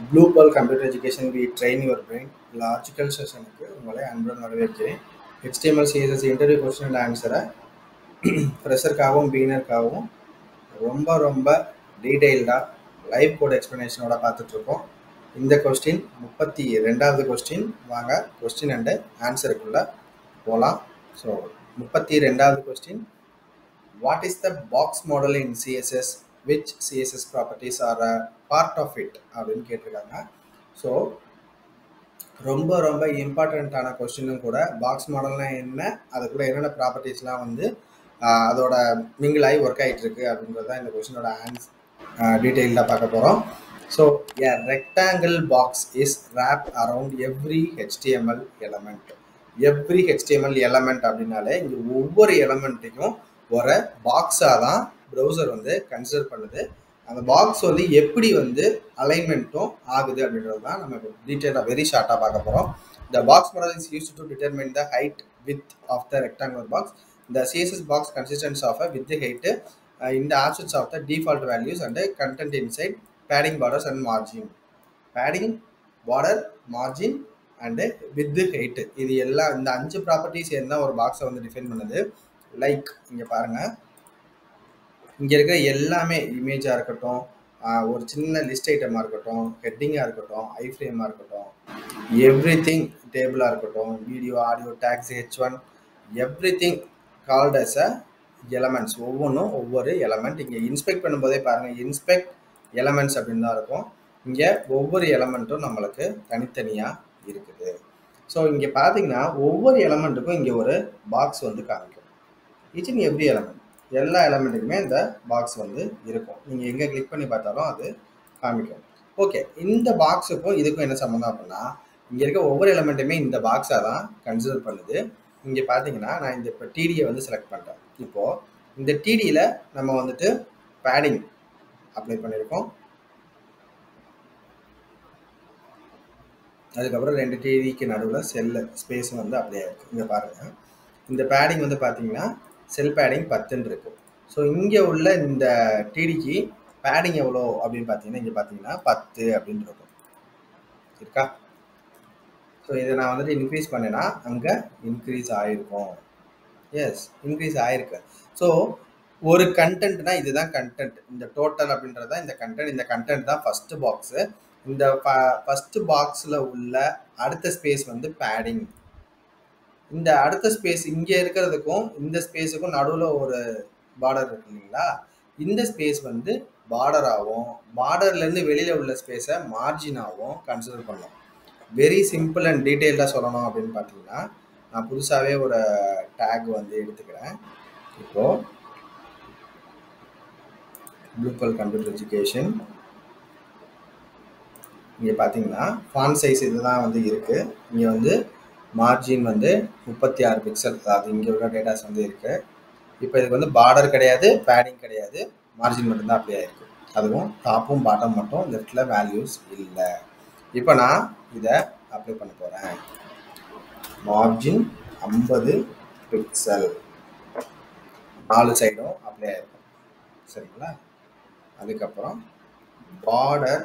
blue ball computer education we train your brain logical செஷனுக்கு உங்களை அன்புடன் வரவேற்கிறேன் HTML CSS interview question and ஆன்சரை ஃப்ரெஷருக்காகவும் பீனருக்காகவும் ரொம்ப ரொம்ப டீட்டெயில்டாக லைவ் கோட் எக்ஸ்ப்ளனேஷனோட பார்த்துட்ருக்கோம் இந்த கொஸ்டின் முப்பத்தி ரெண்டாவது கொஸ்டின் வாங்க கொஸ்டின் அண்டு ஆன்சருக்குள்ளே போகலாம் ஸோ முப்பத்தி ரெண்டாவது question what is the box model in CSS which CSS properties are a part of it அப்படின்னு கேட்டிருக்காங்க ஸோ ரொம்ப ரொம்ப இம்பார்ட்டண்ட்டான கொஸ்டினும் கூட பாக்ஸ் மாடல்னா என்ன அதுக்குள்ள என்னென்ன ப்ராப்பர்ட்டிஸ்லாம் வந்து ஆஹ், அதோட மிங்கிள் ஆகி ஒர்க் ஆகிட்டு இருக்கு அப்படின்றது தான் இந்த கொஸ்டினோட ஆன்ஸ் டீட்டெயில்டாக பார்க்க போகிறோம் so a rectangle box is wrapped around every HTML element every HTML element அப்படின்னாலே இங்கே ஒவ்வொரு எலமெண்ட்டையும் ஒரு பாக்ஸாக தான் ப்ரௌசர் வந்து கன்சிடர் பண்ணுது அந்த பாக்ஸ் வந்து எப்படி வந்து அலைன்மெண்ட்டும் ஆகுது அப்படின்றது தான் நம்ம டீட்டெயிலாக வெரி ஷார்ட்டாக பார்க்க போகிறோம் the box model is use to determine the height width of the rectangular box the CSS box consistence of a width height in the absence of the default values and the content inside padding borders and margin padding border margin and with height இது எல்லாம் இந்த அஞ்சு properties என்ன ஒரு பாக்ஸை வந்து define பண்ணுது like இங்கே பாருங்க இங்கே இருக்கிற எல்லாமே இமேஜாக இருக்கட்டும் ஆஹ் ஒரு சின்ன லிஸ்ட் ஐட்டமாக இருக்கட்டும் ஹெட்டிங்காக இருக்கட்டும் ஐ ஃப்ரேமாக இருக்கட்டும் எவ்ரி திங் டேபிளாக இருக்கட்டும் video audio tags H one everything called as a elements ஒவ்வொன்றும் ஒவ்வொரு எலமெண்ட் இங்கே இன்ஸ்பெக்ட் பண்ணும்போதே பாருங்கள் இன்ஸ்பெக்ட் எலமெண்ட்ஸ் அப்படின்னு தான் இருக்கும் இங்கே ஒவ்வொரு எலமெண்ட்டும் நம்மளுக்கு தனித்தனியாக இருக்குது ஸோ இங்கே பார்த்தீங்கன்னா ஒவ்வொரு எலமெண்ட்டுக்கும் இங்கே ஒரு பாக்ஸ் வந்து காமிக்கும் ஈச் இன் எவ்ரி எலமெண்ட் எல்லா எலமெண்ட்டுக்குமே இந்த பாக்ஸ் வந்து இருக்கும் நீங்கள் எங்கே கிளிக் பண்ணி பார்த்தாலும் அது காமிக்கும் ஓகே இந்த பாக்ஸுக்கும் இதுக்கும் என்ன சம்மந்தம் அப்படின்னா இங்கே இருக்க ஒவ்வொரு எலமெண்ட்டுமே இந்த பாக்ஸாக தான் கன்சிடர் பண்ணுது இங்கே பார்த்தீங்கன்னா நான் இந்த இப்போ டிடியை வந்து செலக்ட் பண்ணுறேன் இப்போது இந்த டிடியில் நம்ம வந்துட்டு பேடிங் அப்ளை பண்ணியிருக்கோம் அதுக்கப்புறம் ரெண்டு டிவிக்கு நடுவில் செல்லு ஸ்பேஸ் வந்து அப்படியே இருக்குது இங்கே பாருங்கள் இந்த பேடிங் வந்து பார்த்தீங்கன்னா செல் பேடிங் பத்துன்னு இருக்கு ஸோ இங்கே உள்ள இந்த டிடிக்கு பேடிங் எவ்வளோ அப்படின்னு பார்த்தீங்கன்னா இங்கே பார்த்தீங்கன்னா பத்து அப்படின்னு இருக்கும் இருக்கா ஸோ இதை நான் வந்துட்டு இன்க்ரீஸ் பண்ணேன்னா அங்கே இன்க்ரீஸ் ஆகிருக்கும் எஸ் இன்க்ரீஸ் ஆயிருக்கு ஸோ ஒரு கண்டென்ட்னா இதுதான் கண்டென்ட் இந்த டோட்டல் அப்படின்றது தான் இந்த கண்டென்ட் இந்த கண்டென்ட் தான் ஃபர்ஸ்ட் பாக்ஸு இந்த ஃபர்ஸ்ட் பாக்ஸில் உள்ள அடுத்த ஸ்பேஸ் வந்து பேடிங் இந்த அடுத்த ஸ்பேஸ் இங்கே இருக்கிறதுக்கும் இந்த ஸ்பேஸுக்கும் நடுவில் ஒரு பார்டர் இருக்கு இல்லைங்களா இந்த ஸ்பேஸ் வந்து பார்டராகவும் பார்டர்லேருந்து வெளியில் உள்ள ஸ்பேஸை மார்ஜினாகவும் கன்சிடர் பண்ணோம் வெரி சிம்பிள் அண்ட் டீட்டெயில்டாக சொல்லணும் அப்படின்னு பார்த்தீங்கன்னா நான் புதுசாகவே ஒரு டேக் வந்து எடுத்துக்கிறேன் இப்போது ப்ளூபல் கம்ப்யூட்டர் எஜுகேஷன் இங்கே பார்த்தீங்கன்னா ஃபான் சைஸ் இதுதான் வந்து இருக்குது இங்கே வந்து மார்ஜின் வந்து முப்பத்தி ஆறு பிக்சல் அதாவது இங்கே உள்ள டேட்டாஸ் வந்து இருக்குது இப்போ இதுக்கு வந்து பார்டர் கிடையாது பேடிங் கிடையாது மார்ஜின் மட்டும்தான் அப்படியே இருக்குது அதுவும் டாப்பும் பாட்டம் மட்டும் லெஃப்டில் வேல்யூஸ் இல்லை இப்போ நான் இதை அப்ளை பண்ண போகிறேன் மார்ஜின் ஐம்பது பிக்சல் நாலு சைடும் அப்ளை ஆயிருக்கும் சரிங்களா அதுக்கப்புறம் border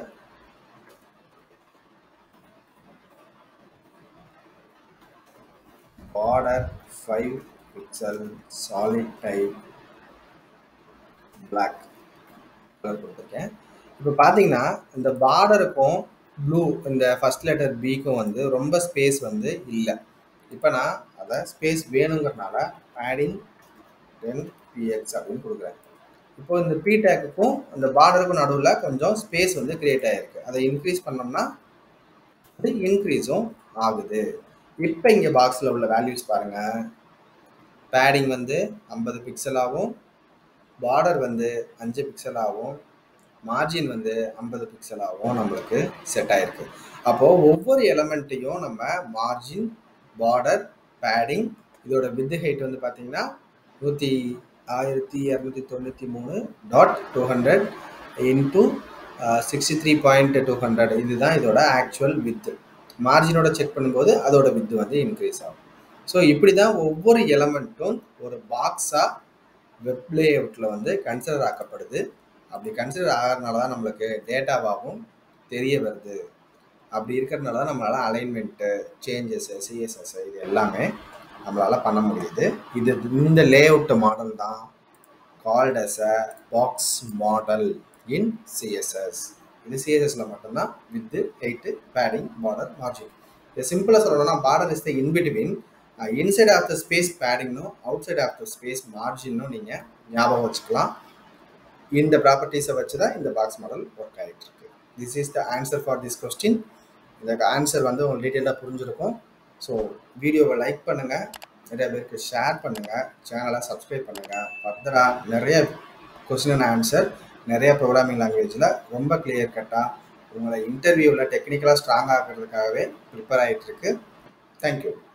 border five pixel solid type black colour கொடுத்துருக்கேன் இப்போ பார்த்தீங்கன்னா இந்த பார்டருக்கும் ப்ளூ இந்த ஃபர்ஸ்ட் லெட்டர் பிக்கும் வந்து ரொம்ப ஸ்பேஸ் வந்து இல்லை இப்போ நான் அதை ஸ்பேஸ் வேணுங்கிறனால பேடிங் டென் பிஎக்ஸ் அப்படின்னு கொடுக்குறேன் இப்போ இந்த பி டேக்குக்கும் அந்த பார்டருக்கும் நடுவில் கொஞ்சம் ஸ்பேஸ் வந்து கிரியேட் ஆகிருக்கு அதை இன்க்ரீஸ் பண்ணோம்னா அது இன்க்ரீஸும் ஆகுது இப்போ இங்கே பாக்ஸில் உள்ள வேல்யூஸ் பாருங்கள் பேடிங் வந்து ஐம்பது பிக்சலாகவும் பார்டர் வந்து அஞ்சு பிக்சலாகவும் மார்ஜின் வந்து ஐம்பது பிக்சலாகவும் நம்மளுக்கு செட் ஆயிருக்கு அப்போது ஒவ்வொரு எலமெண்ட்டையும் நம்ம மார்ஜின் பார்டர் பேடிங் இதோட வித் ஹைட் வந்து பார்த்தீங்கன்னா நூற்றி ஆயிரத்தி இரநூத்தி தொண்ணூற்றி மூணு dot two hundred into sixty three point two hundred இதுதான் இதோட ஆக்சுவல் வித்து மார்ஜினோட செக் பண்ணும்போது அதோட வித்து வந்து இன்க்ரீஸ் ஆகும் ஸோ இப்படி தான் ஒவ்வொரு எலமெண்ட்டும் ஒரு பாக்ஸாக வெப் லேஅவுட்டில் வந்து கன்சிடர் ஆக்கப்படுது அப்படி கன்சிடர் ஆகிறதுனால தான் நம்மளுக்கு டேட்டாவாகவும் தெரிய வருது அப்படி இருக்கிறதுனால தான் நம்மளால் அலைன்மெண்ட்டு சேஞ்சஸ் சிஎஸ்எஸ் இது எல்லாமே நம்மளால் பண்ண முடியுது இது இந்த லே அவுட் மாடல் தான் called as a box model in CSS இது சிஎஸ்எஸ்ல மட்டும்தான் width height padding border margin இது சிம்பிளாக சொல்லணும்னா border is the in between inside of the space பேடிங்னும் outside of the space மார்ஜினும் நீங்கள் ஞாபகம் வச்சுக்கலாம் இந்த ப்ராப்பர்ட்டிஸை வச்சு தான் இந்த பாக்ஸ் மாடல் ஒர்க் ஆகிட்டு இருக்கு this is the answer for this question இந்த ஆன்சர் வந்து உங்களுக்கு டீட்டெயிலாக புரிஞ்சிருக்கும் ஸோ வீடியோவை லைக் பண்ணுங்கள் நிறைய பேருக்கு ஷேர் பண்ணுங்கள் சேனலை சப்ஸ்கிரைப் பண்ணுங்கள் ஃபர்தராக நிறைய கொஸ்டின் அண்ட் ஆன்சர் நிறைய ப்ரோக்ராமிங் லாங்குவேஜில் ரொம்ப கிளியர் கட்டாக உங்களை இன்டர்வியூவில் டெக்னிக்கலாக ஸ்ட்ராங் ஆகிறதுக்காகவே ப்ரிப்பேர் ஆகிட்டு இருக்கு தேங்க்யூ